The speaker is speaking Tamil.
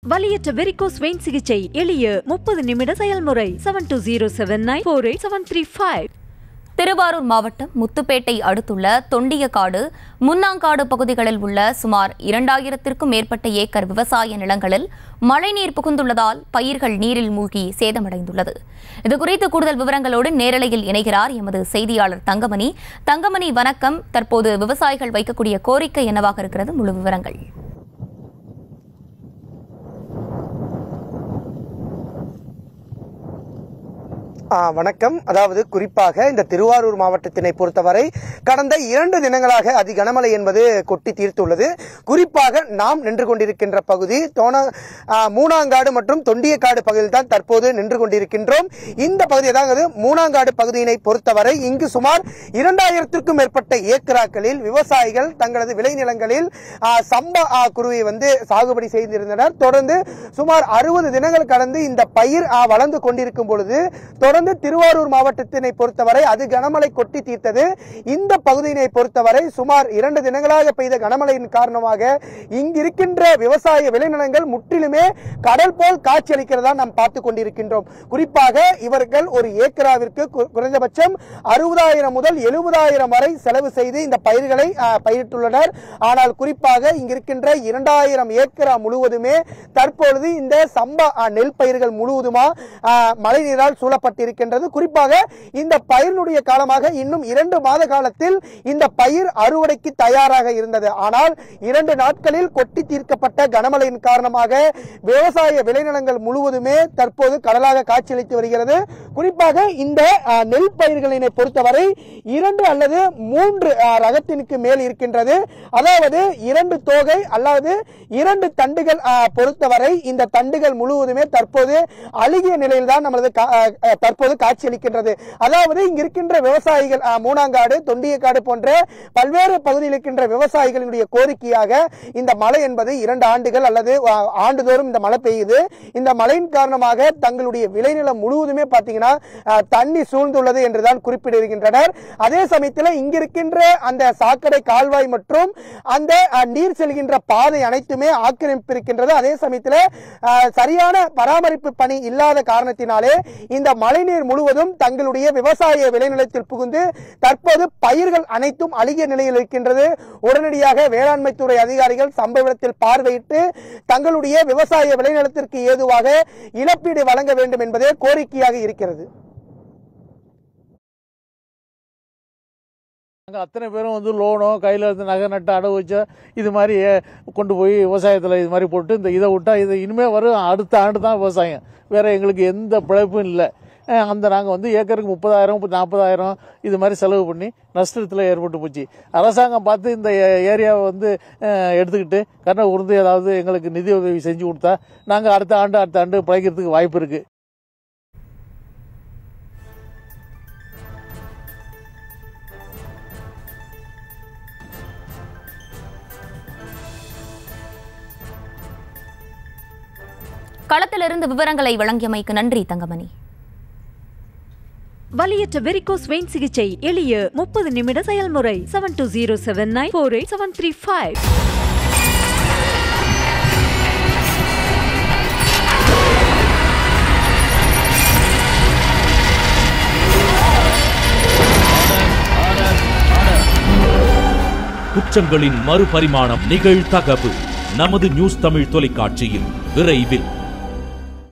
வலியற்ற வெரிகோஸ் வெயின் சிகிச்சை எளிய முப்பது நிமிட செயல்முறை seven two zero seven nine four eight seven three five Thiruvarur மாவட்டம் முத்துப்பேட்டை அடுத்துள்ள தொண்டியக்காடு முன்னாங்காடு பகுதிகளில் உள்ள சுமார் இரண்டாயிரத்திற்கும் மேற்பட்ட ஏக்கர் விவசாய நிலங்களில் மழைநீர் புகுந்துள்ளதால் பயிர்கள் நீரில் மூழ்கி சேதமடைந்துள்ளது இதுகுறித்து கூடுதல் விவரங்களோடு நேரலையில் இணைகிறார் எமது செய்தியாளர் தங்கமணி தங்கமணி வணக்கம் தற்போது விவசாயிகள் வைக்கக்கூடிய கோரிக்கை என்னவாக இருக்கிறது முழு விவரங்கள் ஆ, வணக்கம் அதாவது குறிப்பாக இந்த திருவாரூர் மாவட்டத்தினை பொறுத்தவரை கடந்த இரண்டு தினங்களாக அதி கனமழை என்பது கொட்டி தீர்த்துள்ளது குறிப்பாக நாம் நின்று கொண்டிருக்கின்ற பகுதி தோண ஆ, மூணாங்காடு மற்றும் தொண்டியக்காடு பகுதியில் தான் தற்போது நின்று கொண்டிருக்கின்றோம் இந்த பகுதி அதாவது மூணாங்காடு பகுதியினை பொறுத்தவரை இங்கு சுமார் இரண்டாயிரத்திற்கும் மேற்பட்ட ஏக்கராக்களில் விவசாயிகள் தங்களது விளைநிலங்களில் ஆ, சம்பா ஆ, குருவை வந்து சாகுபடி செய்திருந்தனர் தொடர்ந்து சுமார் அறுபது தினங்கள் கடந்து இந்த பயிர் ஆ, வளர்ந்து கொண்டிருக்கும் பொழுது தொடர்ந்து திருவாரூர் மாவட்டத்தினை பொறுத்தவரை அது கனமழை கொட்டி தீர்த்தது இந்த பகுதியினை பொறுத்தவரை சுமார் இரண்டு தினங்களாக பெய்த கனமழையின் காரணமாக இங்கிருக்கின்ற விவசாய விளைநிலங்கள் முற்றிலுமே கடல் போல் காட்சியளிக்கிறதா நாம் பார்த்து கொண்டிருக்கின்றோம் குறிப்பாக இவர்கள் ஒரு ஏக்கராவிற்கு கு- குறைந்தபட்சம் அறுபதாயிரம் முதல் எழுபதாயிரம் வரை செலவு செய்து இந்த பயிர்களை ஆ, பயிரிட்டுள்ளனர் ஆனால் குறிப்பாக இங்கிருக்கின்ற இரண்டாயிரம் ஏக்கரா முழுவதுமே தற்பொழுது இந்த சம்பா ஆ, நெல் பயிர்கள் முழுவதுமா ஆ, மழை நீரால் சூழப்பட்டிருக்கின்றது குறிப்பாக இந்த பயிரினுடைய காலமாக இன்னும் இரண்டு மாத காலத்தில் இந்த பயிர் அறுவடைக்கு தயாராக இருந்தது ஆனால் இரண்டு நாட்களில் கொட்டி தீர்க்கப்பட்ட கனமழையின் காரணமாக விவசாய விளைநிலங்கள் முழுவதுமே தற்போது கடலாக காட்சியளித்து வருகிறது குறிப்பாக இந்த ஆ, நெல் பயிர்களினை பொறுத்தவரை இரண்டு அல்லது மூன்று ஆ, ரகத்தினுக்கு மேல் இருக்கின்றது அதாவது இரண்டு தோகை அல்லது இரண்டு தண்டுகள் ஆ, பொறுத்தவரை இந்த தண்டுகள் முழுவதுமே தற்போது அழுகிய நிலையில் தான் நமது கா- ஆ, ஆ, தற்போது காட்சியளிக்கின்றது அதாவது இங்க இருக்கின்ற விவசாயிகள் ஆ, மூணாங்காடு தொண்டியக்காடு போன்ற பல்வேறு பகுதியில் இருக்கின்ற விவசாயிகளினுடைய கோரிக்கையாக இந்த மழை என்பது இரண்டு ஆண்டுகள் அல்லது ஆ, ஆண்டுதோறும் இந்த மழை பெய்யுது இந்த மழையின் காரணமாக தங்களுடைய விளைநிலம் முழுவதுமே பார்த்தீங்கன்னா ஆ, தண்ணி சூழ்ந்துள்ளது என்றுதான் குறிப்பிடுகின்றனர் அதே சமயத்தில் இங்கிருக்கின்ற அந்த சாக்கடை கால்வாய் மற்றும் அந்த ஆ, நீர் செல்கின்ற பாதை அனைத்துமே ஆக்கிரமிப்பு இருக்கின்றது அதே சமயத்தில் ஆ, சரியான பராமரிப்பு பணி இல்லாத காரணத்தினாலே இந்த மழைநீர் முழுவதும் தங்களுடைய விவசாய விளைநிலத்தில் புகுந்து தற்போது பயிர்கள் அனைத்தும் அழுகிய நிலையில் இருக்கின்றது உடனடியாக வேளாண்மை துறை அதிகாரிகள் சம்பவ இடத்தில் பார்வையிட்டு தங்களுடைய விவசாய விளைநிலத்திற்கு ஏதுவாக இழப்பீடு வழங்க வேண்டும் என்பதே கோரிக்கையாக இருக்கிறது நாங்கள் அத்தனை பேரும் வந்து லோனோ கையில் இருந்து நகை நட்டு அடவு வச்சா இது மாதிரி ஏ- கொண்டு போய் விவசாயத்தில் இது மாதிரி போட்டு இந்த இதை விட்டா இது இனிமேல் வரும் அடுத்த ஆண்டு தான் விவசாயம் வேறு எங்களுக்கு எந்த பிழைப்பும் இல்லை அஹ் அந்த நாங்கள் வந்து ஏக்கருக்கு முப்பதாயிரம் முப்பது நாற்பதாயிரம் இது மாதிரி செலவு பண்ணி நஷ்டத்தில் ஏற்பட்டு போச்சு அரசாங்கம் பார்த்து இந்த ஏ- ஏரியாவை வந்து அஹ், எடுத்துக்கிட்டு கண்ணை உருந்து ஏதாவது எங்களுக்கு நிதி உதவி செஞ்சு கொடுத்தா நாங்கள் அடுத்த ஆண்டு அடுத்த ஆண்டு பிழைக்கிறதுக்கு வாய்ப்பு இருக்குது களத்திலிருந்து விவரங்களை வழங்கியமைக்கு நன்றி தங்கமணி வலியற்ற வெரிகோஸ் வெயின் சிகிச்சை எளிய முப்பது நிமிட செயல்முறை seven two zero seven nine four eight seven three five குற்றங்களின் மறுபரிமாணம் நிகழ்தகவு நமது நியூஸ் தமிழ் தொலைக்காட்சியில் விரைவில்